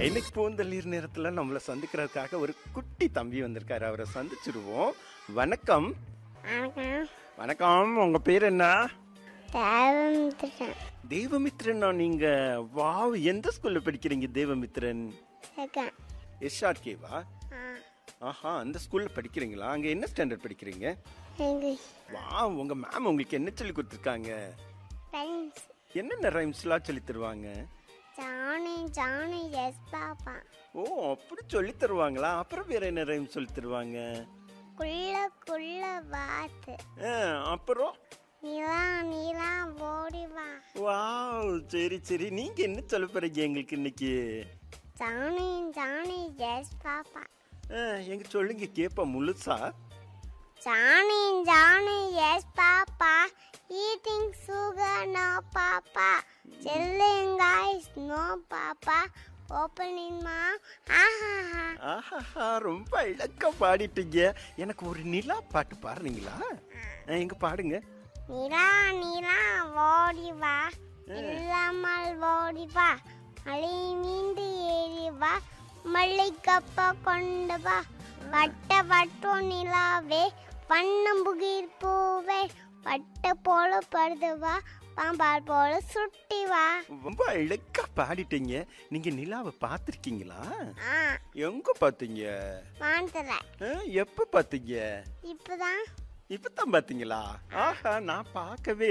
இன்னைக்கு பூந்தளிர் நேரத்துல நம்மள சந்திக்கிறதுக்காக ஒரு குட்டி தம்பி வந்திருக்காரு அவரை சந்திச்சிருவோம் வணக்கம் வணக்கம் வணக்கம் உங்க பேர் என்ன தேவமித்திரன் தேவமித்ரனா நீங்க வாவ் எந்த ஸ்கூல்ல படிக்கிறீங்க தேவமித்ரன் செகண்ட் எஸ்ஆர்கேவா ஆ ஆஹா அந்த ஸ்கூல்ல படிக்கிறீங்களா அங்க என்ன ஸ்டாண்டர்ட் படிக்கிறீங்க இங்கிலீஷ் வா உங்க மேம் உங்களுக்கு என்ன சொல்லி கொடுத்துருக்காங்க ஃப்ரெண்ட்ஸ் என்னென்ன ரைம்ஸ்லாம் சொல்லி தருவாங்க ஜானி ஜானி எஸ் பாப்பா ஓ அப்படி சொல்லி தருவாங்களா அப்புறம் வேற என்ன ரைம் சொல்லி தருவாங்க குள்ள குள்ள வாத்து ஆ, அப்புறம் நிலா நிலா ஓடி வா வாவ் சரி சரி நீங்க என்ன சொல்ல போறீங்க எங்களுக்கு இன்னைக்கு ஜானி ஜானி எஸ் பாப்பா ஆ, எங்க சொல்லுங்க கேப்பா முழுசா Johnny Johnny yes papa eating sugar no papa telling guys no papa opening மா ஆஹா ஆஹாஹா ரொம்ப இலக்க பாடிட்டீங்க எனக்கு ஒரு நிலா பாட்டு பாடுறீங்களா ஆ, எங்க பாடுங்க நிலா நிலா ஓடி வா இல்லாமல் ஓடி வா மலை மீண்டு ஏறி வா மல்லிகப்பா கொண்டு வா வட்ட வட்டம் நிலாவே வண்ணம் புகிர் பூவே வட்ட போல படுது வா பாம்பால் போல சுட்டி வா ரொம்ப இலக்க பாடிட்டீங்க நீங்க நிலாவை பார்த்திருக்கீங்களா ஆ எங்க பாத்தீங்க வாண்டல ஆ, எப்ப பாத்தீங்க இப்பதான் இப்பதான் பாத்தீங்களா ஆஹா நான் பார்க்கவே